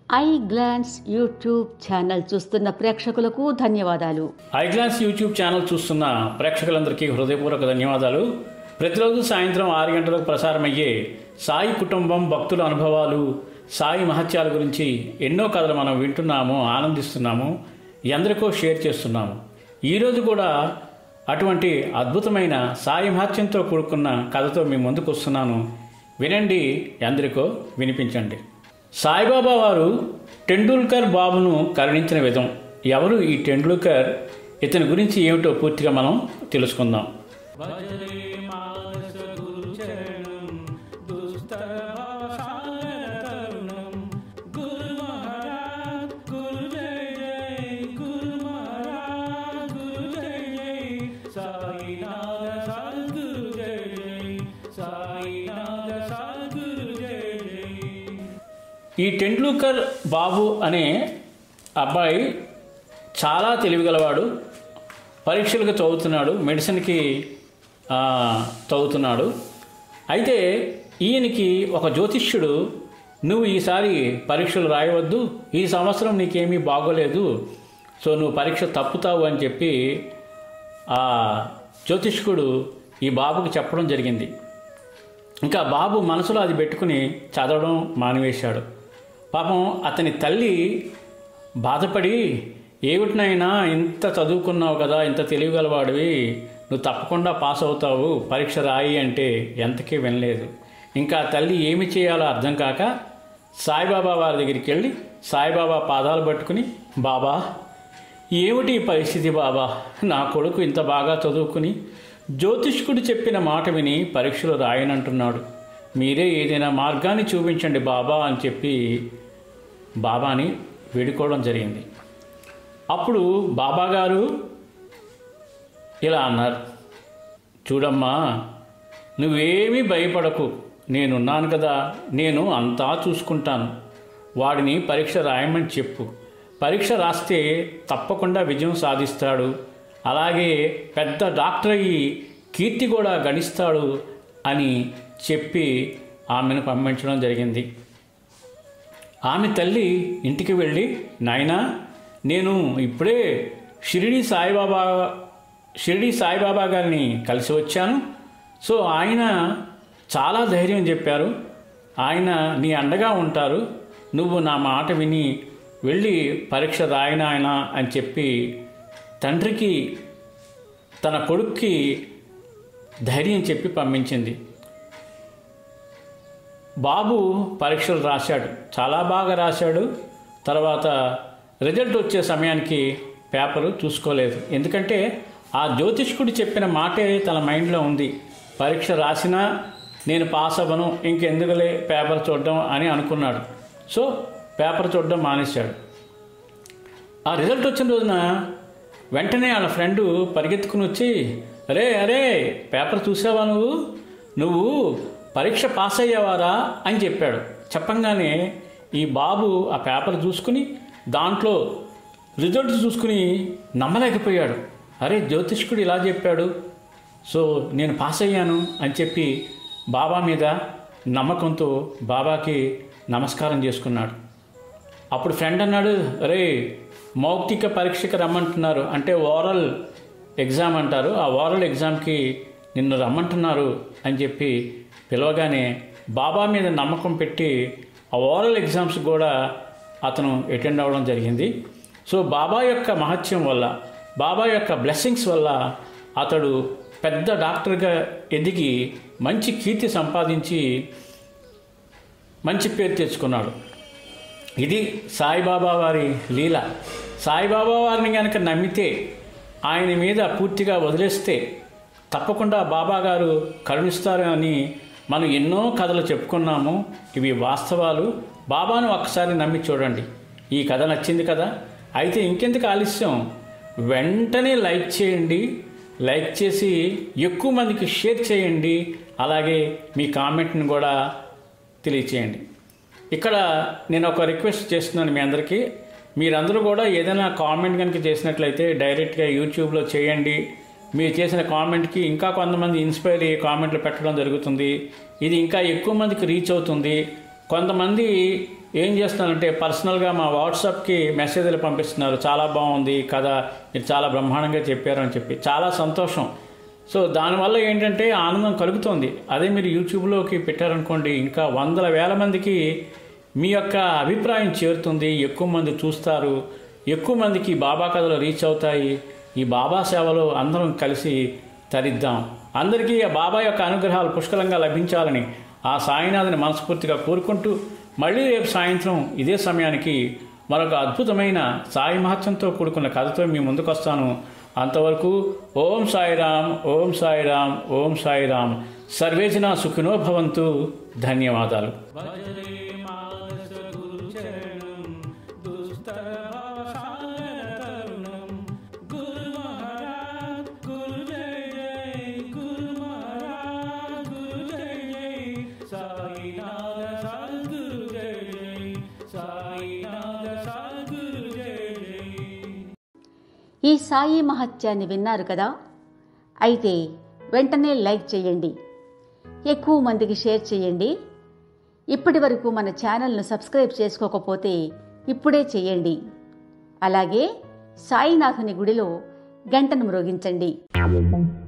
I glance YouTube channel చూస్తున్న ప్రేక్షకులకు ధన్యవాదాలు ఐగ్లాన్స్ యూట్యూబ్ ఛానల్ చూస్తున్న ప్రేక్షకులందరికీ హృదయపూర్వక ధన్యవాదాలు ప్రతిరోజు సాయంత్రం ఆరు గంటలకు ప్రసారమయ్యే సాయి కుటుంబం భక్తుల అనుభవాలు సాయి మహత్యాల గురించి ఎన్నో కథలు మనం వింటున్నాము ఆనందిస్తున్నాము ఎందరికో షేర్ చేస్తున్నాము ఈరోజు కూడా అటువంటి అద్భుతమైన సాయి మహత్యంతో కూడుకున్న కథతో మీ ముందుకు వస్తున్నాను వినండి ఎందరికో వినిపించండి సాయిబాబా వారు టెండూల్కర్ బాబును కరుణించిన విధం ఎవరు ఈ టెండూల్కర్ ఇతని గురించి ఏమిటో పూర్తిగా మనం తెలుసుకుందాం ఈ టెండూల్కర్ బాబు అనే అబ్బాయి చాలా తెలివిగలవాడు పరీక్షలకు చదువుతున్నాడు మెడిసిన్కి ఆ, చదువుతున్నాడు అయితే ఈయనకి ఒక జ్యోతిష్యుడు నువ్వు ఈసారి పరీక్షలు రాయవద్దు ఈ సంవత్సరం నీకేమీ బాగోలేదు సో నువ్వు పరీక్ష తప్పుతావు అని చెప్పి ఆ జ్యోతిష్కుడు ఈ బాబుకు చెప్పడం జరిగింది ఇంకా బాబు మనసులో అది పెట్టుకుని చదవడం మానివేశాడు పాపం అతని తల్లి బాధపడి ఏమిటినైనా ఇంత చదువుకున్నావు కదా ఇంత తెలియగలవాడివి నువ్వు తప్పకుండా పాస్ అవుతావు పరీక్ష రాయి అంటే ఎంతకీ వినలేదు ఇంకా తల్లి ఏమి చేయాలో అర్థం కాక సాయిబాబా వారి దగ్గరికి వెళ్ళి సాయిబాబా పాదాలు పట్టుకుని బాబా ఏమిటి ఈ పరిస్థితి బాబా నా కొడుకు ఇంత బాగా చదువుకుని జ్యోతిష్కుడు చెప్పిన మాట విని పరీక్షలు రాయనంటున్నాడు మీరే ఏదైనా మార్గాన్ని చూపించండి బాబా అని చెప్పి బాబాని వేడుకోవడం జరిగింది అప్పుడు బాబా గారు ఇలా అన్నారు చూడమ్మా నువ్వేమీ భయపడకు నేనున్నాను కదా నేను అంతా చూసుకుంటాను వాడిని పరీక్ష రాయమని చెప్పు పరీక్ష రాస్తే తప్పకుండా విజయం సాధిస్తాడు అలాగే పెద్ద డాక్టర్ అయ్యి కీర్తి కూడా గణిస్తాడు అని చెప్పి ఆమెను పంపించడం జరిగింది ఆమె తల్లి ఇంటికి వెళ్ళి నాయనా నేను ఇప్పుడే షిరిడి సాయిబాబా షిరిడి సాయిబాబా గారిని కలిసి వచ్చాను సో ఆయన చాలా ధైర్యం చెప్పారు ఆయన నీ అండగా ఉంటారు నువ్వు నా మాట విని వెళ్ళి పరీక్ష రాయన ఆయన అని చెప్పి తండ్రికి తన కొడుక్కి ధైర్యం చెప్పి పంపించింది బాబు పరీక్షలు రాశాడు చాలా బాగా రాశాడు తర్వాత రిజల్ట్ వచ్చే సమయానికి పేపరు చూసుకోలేదు ఎందుకంటే ఆ జ్యోతిష్కుడు చెప్పిన మాటే తన మైండ్లో ఉంది పరీక్ష రాసినా నేను పాస్ అవ్వను ఇంకెందుకులే పేపర్ చూడడం అని అనుకున్నాడు సో పేపర్ చూడడం మానేశాడు ఆ రిజల్ట్ వచ్చిన రోజున వెంటనే వాళ్ళ ఫ్రెండు పరిగెత్తుకుని వచ్చి అరే అరే పేపర్ చూసావా నువ్వు నువ్వు పరీక్ష పాస్ అయ్యావారా అని చెప్పాడు చెప్పంగానే ఈ బాబు ఆ పేపర్ చూసుకుని దాంట్లో రిజల్ట్ చూసుకుని నమ్మలేకపోయాడు అరే జ్యోతిష్కుడు ఇలా చెప్పాడు సో నేను పాస్ అయ్యాను అని చెప్పి బాబా మీద నమ్మకంతో బాబాకి నమస్కారం చేసుకున్నాడు అప్పుడు ఫ్రెండ్ అన్నాడు అరే మౌక్తిక పరీక్షకి రమ్మంటున్నారు అంటే ఓరల్ ఎగ్జామ్ అంటారు ఆ ఓరల్ ఎగ్జామ్కి నిన్ను రమ్మంటున్నారు అని చెప్పి పిలవగానే బాబా మీద నమ్మకం పెట్టి ఆ ఓరల్ ఎగ్జామ్స్ కూడా అతను అటెండ్ అవ్వడం జరిగింది సో బాబా యొక్క మహత్యం వల్ల బాబా యొక్క బ్లెస్సింగ్స్ వల్ల అతడు పెద్ద డాక్టర్గా ఎదిగి మంచి కీర్తి సంపాదించి మంచి పేరు తెచ్చుకున్నాడు ఇది సాయిబాబా వారి లీల సాయిబాబా వారిని కనుక నమ్మితే ఆయన మీద పూర్తిగా వదిలేస్తే తప్పకుండా బాబా గారు కరుణిస్తారు అని మనం ఎన్నో కథలు చెప్పుకున్నాము ఇవి వాస్తవాలు బాబాను ఒక్కసారి నమ్మి చూడండి ఈ కథ నచ్చింది కదా అయితే ఇంకెందుకు ఆలస్యం వెంటనే లైక్ చేయండి లైక్ చేసి ఎక్కువ మందికి షేర్ చేయండి అలాగే మీ కామెంట్ని కూడా తెలియచేయండి ఇక్కడ నేను ఒక రిక్వెస్ట్ చేస్తున్నాను మీ అందరికీ మీరందరూ కూడా ఏదైనా కామెంట్ కనుక చేసినట్లయితే డైరెక్ట్గా యూట్యూబ్లో చేయండి మీరు చేసిన కామెంట్కి ఇంకా కొంతమంది ఇన్స్పైర్ అయ్యే కామెంట్లు పెట్టడం జరుగుతుంది ఇది ఇంకా ఎక్కువ మందికి రీచ్ అవుతుంది కొంతమంది ఏం చేస్తున్నారంటే పర్సనల్గా మా వాట్సాప్కి మెసేజ్లు పంపిస్తున్నారు చాలా బాగుంది కథ మీరు చాలా బ్రహ్మాండంగా చెప్పారు అని చెప్పి చాలా సంతోషం సో దానివల్ల ఏంటంటే ఆనందం కలుగుతోంది అదే మీరు యూట్యూబ్లోకి పెట్టారనుకోండి ఇంకా వందల వేల మందికి మీ యొక్క అభిప్రాయం చేరుతుంది ఎక్కువ మంది చూస్తారు ఎక్కువ మందికి బాబా కథలు రీచ్ అవుతాయి ఈ బాబా సేవలో అందరం కలిసి తరిద్దాం అందరికీ ఆ బాబా యొక్క అనుగ్రహాలు పుష్కలంగా లభించాలని ఆ సాయినాథుని మనస్ఫూర్తిగా కోరుకుంటూ మళ్ళీ రేపు సాయంత్రం ఇదే సమయానికి మరొక అద్భుతమైన సాయి మహత్యంతో కూడుకున్న కథతో మీ ముందుకు వస్తాను అంతవరకు ఓం సాయిరామ్ ఓం సాయిరామ్ ఓం సాయిరామ్ సర్వేజన సుఖినో భవంతు ధన్యవాదాలు ఈ సాయి మహత్యాన్ని విన్నారు కదా అయితే వెంటనే లైక్ చేయండి ఎక్కువ మందికి షేర్ చేయండి ఇప్పటి వరకు మన ఛానల్ను సబ్స్క్రైబ్ చేసుకోకపోతే ఇప్పుడే చేయండి అలాగే సాయినాథుని గుడిలో గంటను మ్రోగించండి